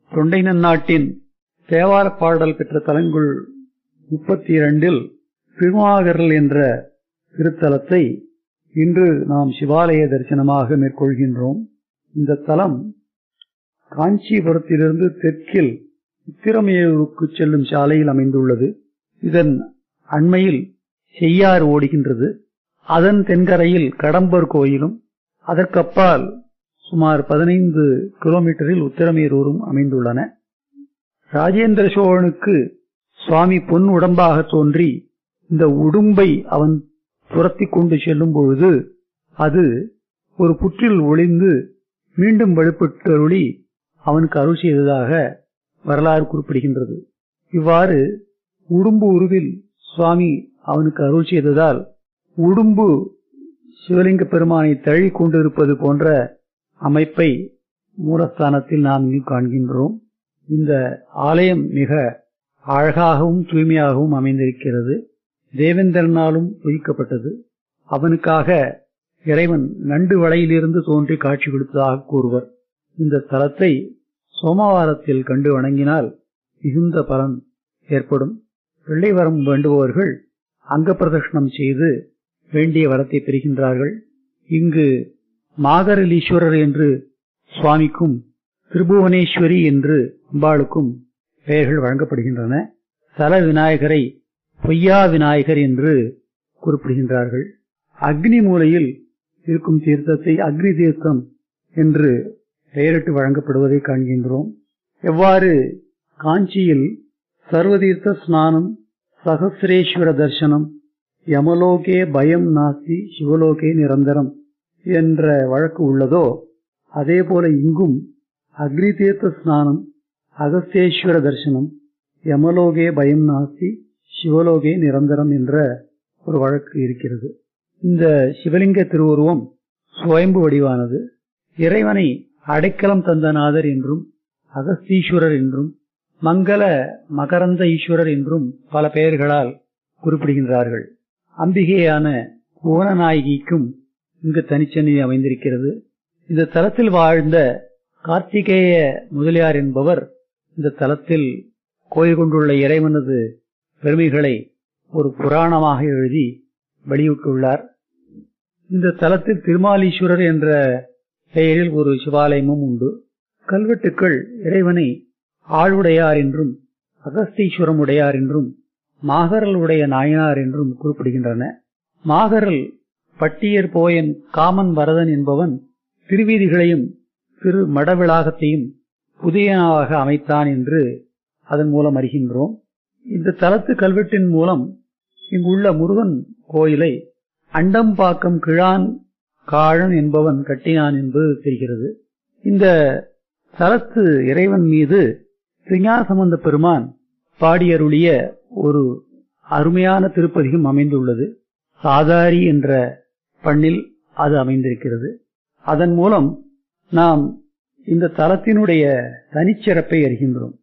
தொண்டை நன்னாட்டின் தேவாரப் பாடல் பெற்ற தலங்குள் முப்பத்தி இரண்டில் திருமாகரல் என்ற திருத்தலத்தை இன்று நாம் சிவாலய தரிசனமாக மேற்கொள்கின்றோம் இந்த தலம் காஞ்சிபுரத்திலிருந்து தெற்கில் உத்திரமேரூருக்கு செல்லும் சாலையில் அமைந்துள்ளது இதன் அண்மையில் செய்யாறு ஓடுகின்றது அதன் தென்கரையில் கடம்பர் கோயிலும் அதற்கப்பால் சுமார் பதினைந்து கிலோமீட்டரில் உத்திரமேரூரும் அமைந்துள்ளன ராஜேந்திர சோழனுக்கு சுவாமி பொன் உடம்பாக தோன்றி இந்த உடும்பை அவன் துரத்தி கொண்டு செல்லும் பொழுது அது ஒரு புற்றில் ஒளிந்து மீண்டும் வலுப்பட்டருளி அவனுக்கு அருள் செய்ததாக வரலாறு குறிப்பிடுகின்றது இவ்வாறு உடும்பு உருவில் சுவாமி அவனுக்கு அருள் செய்ததால் உடும்பு சிவலிங்க பெருமானை தழுவி கொண்டிருப்பது போன்ற அமைப்பை மூலஸ்தானத்தில் நாம் இங்கு காண்கின்றோம் இந்த ஆலயம் மிக அழகாகவும் தூய்மையாகவும் அமைந்திருக்கிறது தேவேந்திரனாலும் உயிக்கப்பட்டது அவனுக்காக இறைவன் நண்டு வளையிலிருந்து தோன்றி காட்சி கொடுத்ததாக கூறுவர் இந்த தலத்தை சோமவாரத்தில் கண்டு வணங்கினால் மிகுந்த பலன் ஏற்படும் பிள்ளை வரம் வேண்டுபவர்கள் அங்க பிரதட்சணம் செய்து வேண்டிய வரத்தை பெறுகின்றார்கள் இங்கு மாகரலீஸ்வரர் என்று சுவாமிக்கும் திரிபுவனேஸ்வரி என்று அம்பாளுக்கும் பெயர்கள் வழங்கப்படுகின்றன தல விநாயகரை பொய்யா விநாயகர் என்று குறிப்பிடுகின்றார்கள் அக்னி மூலையில் இருக்கும் தீர்த்தத்தை அக்னி தீர்த்தம் என்று பெயரிட்டு வழங்கப்படுவதை காண்கின்றோம் எவ்வாறு காஞ்சியில் சர்வதீர்த்த ஸ்நானம் சகசிரேஸ்வர தர்சனம் யமலோகே பயம் நாஸ்தி சிவலோகே நிரந்தரம் என்ற வழக்கு உள்ளதோ அதே போல இங்கும் அக்னி தீர்த்த ஸ்நானம் அகஸ்தேஸ்வர தரிசனம் யமலோகே பயம் நாஸ்தி சிவலோகே நிரந்தரம் என்ற ஒரு வழக்கு இருக்கிறது இந்த சிவலிங்க திருவுருவம் சுயம்பு வடிவானது இறைவனை அடைக்கலம் தந்தநாதர் என்றும் அகஸ்தீஸ்வரர் என்றும் மங்கள மகரந்த ஈஸ்வரர் என்றும் பல பெயர்களால் குறிப்பிடுகின்றார்கள் அம்பிகையான புவனநாயகிக்கும் இங்கு தனிச்சன்னி அமைந்திருக்கிறது இந்த தலத்தில் வாழ்ந்த கார்த்திகேய முதலியார் என்பவர் இந்த தலத்தில் கோயில் கொண்டுள்ள இறைவனது பெருமைகளை ஒரு புராணமாக எழுதி வெளியிட்டுள்ளார் இந்த தலத்தில் திருமாலீஸ்வரர் என்ற பெயரில் ஒரு சிவாலயமும் உண்டு கல்வெட்டுக்கள் இறைவனை ஆளுடையார் என்றும் அகஸ்தீஸ்வரம் உடையார் என்றும் மாகரல் உடைய நாயனார் என்றும் குறிப்பிடுகின்றன மாகரல் பட்டியர் போயன் காமன் வரதன் என்பவன் திருவீதிகளையும் திரு மடவிளாகத்தையும் புதியனாக அமைத்தான் என்று அதன் மூலம் அறிகின்றோம் இந்த தலத்து கல்வெட்டின் மூலம் இங்குள்ள முருகன் கோயிலை அண்டம்பாக்கம் கிழான் காழன் என்பவன் கட்டினான் என்பது தெரிகிறது இந்த தலத்து இறைவன் மீது திருஞாசம்பந்த பெருமான் பாடியருளிய ஒரு அருமையான திருப்பதிகம் அமைந்துள்ளது சாதாரி என்ற பண்ணில் அது அமைந்திருக்கிறது அதன் மூலம் நாம் இந்த தலத்தினுடைய தனிச்சிறப்பை அறிகின்றோம்